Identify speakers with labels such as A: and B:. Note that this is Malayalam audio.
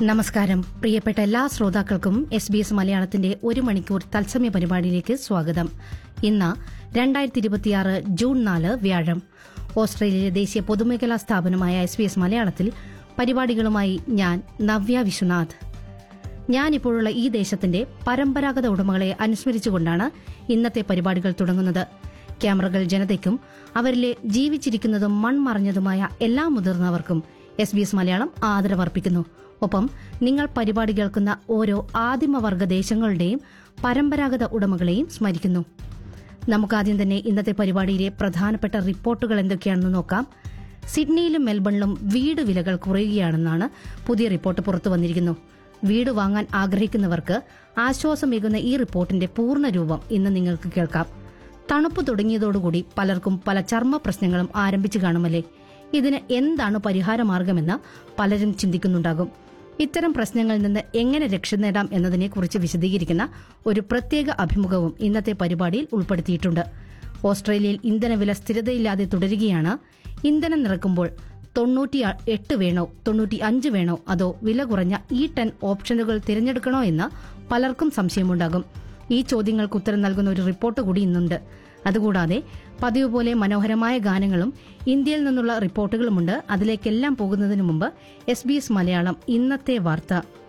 A: നമസ്കാരം പ്രിയപ്പെട്ട എല്ലാ ശ്രോതാക്കൾക്കും എസ് ബി എസ് മലയാളത്തിന്റെ ഒരു മണിക്കൂർ തത്സമയ പരിപാടിയിലേക്ക് സ്വാഗതം ഇന്ന് രണ്ടായിരത്തി ഇരുപത്തിയാറ് ജൂൺ നാല് വ്യാഴം ഓസ്ട്രേലിയയിലെ ദേശീയ പൊതുമേഖലാ സ്ഥാപനമായ എസ് ബി എസ് മലയാളത്തിൽ പരിപാടികളുമായി ഞാൻ നവ്യ വിശ്വനാഥ് ഞാനിപ്പോഴുള്ള ഈ ദേശത്തിന്റെ പരമ്പരാഗത ഉടമകളെ അനുസ്മരിച്ചുകൊണ്ടാണ് ഇന്നത്തെ പരിപാടികൾ തുടങ്ങുന്നത് ക്യാമറകൾ ജനതയ്ക്കും അവരിലെ ജീവിച്ചിരിക്കുന്നതും മൺമറഞ്ഞതുമായ എല്ലാ മുതിർന്നവർക്കും എസ് ബി എസ് മലയാളം ആദരവർപ്പിക്കുന്നു ഒപ്പം നിങ്ങൾ പരിപാടി കേൾക്കുന്ന ഓരോ ആദിമവർഗ ദേശങ്ങളുടെയും പരമ്പരാഗത ഉടമകളെയും സ്മരിക്കുന്നു നമുക്കാദ്യം തന്നെ ഇന്നത്തെ പരിപാടിയിലെ പ്രധാനപ്പെട്ട റിപ്പോർട്ടുകൾ എന്തൊക്കെയാണെന്ന് നോക്കാം സിഡ്നിയിലും മെൽബണിലും വീട് വിലകൾ കുറയുകയാണെന്നാണ് പുതിയ റിപ്പോർട്ട് പുറത്തു വന്നിരിക്കുന്നു വീട് വാങ്ങാൻ ആഗ്രഹിക്കുന്നവർക്ക് ആശ്വാസമേകുന്ന ഈ റിപ്പോർട്ടിന്റെ പൂർണ്ണ രൂപം ഇന്ന് നിങ്ങൾക്ക് കേൾക്കാം തണുപ്പ് തുടങ്ങിയതോടുകൂടി പലർക്കും പല ചർമ്മ പ്രശ്നങ്ങളും ആരംഭിച്ചു കാണുമല്ലേ ഇതിന് എന്താണ് പരിഹാരമാർഗമെന്ന് പലരും ചിന്തിക്കുന്നുണ്ടാകും ഇത്തരം പ്രശ്നങ്ങളിൽ നിന്ന് എങ്ങനെ രക്ഷ നേടാം എന്നതിനെക്കുറിച്ച് വിശദീകരിക്കുന്ന ഒരു പ്രത്യേക അഭിമുഖവും ഇന്നത്തെ പരിപാടിയിൽ ഉൾപ്പെടുത്തിയിട്ടുണ്ട് ഓസ്ട്രേലിയയിൽ ഇന്ധനവില സ്ഥിരതയില്ലാതെ തുടരുകയാണ് ഇന്ധനം നിറക്കുമ്പോൾ തൊണ്ണൂറ്റി എട്ട് വേണോ തൊണ്ണൂറ്റി അഞ്ച് വേണോ അതോ വില കുറഞ്ഞ ഈ ടെൻ ഓപ്ഷനുകൾ തിരഞ്ഞെടുക്കണോ എന്ന് പലർക്കും സംശയമുണ്ടാകും ഈ ചോദ്യങ്ങൾക്ക് ഉത്തരം നൽകുന്ന ഒരു റിപ്പോർട്ട് കൂടി ഇന്നുണ്ട് അതുകൂടാതെ പതിവ് പോലെ മനോഹരമായ ഗാനങ്ങളും ഇന്ത്യയിൽ നിന്നുള്ള റിപ്പോർട്ടുകളുമുണ്ട് അതിലേക്കെല്ലാം പോകുന്നതിന് മുമ്പ് എസ് ബി എസ് മലയാളം ഇന്നത്തെ വാർത്ത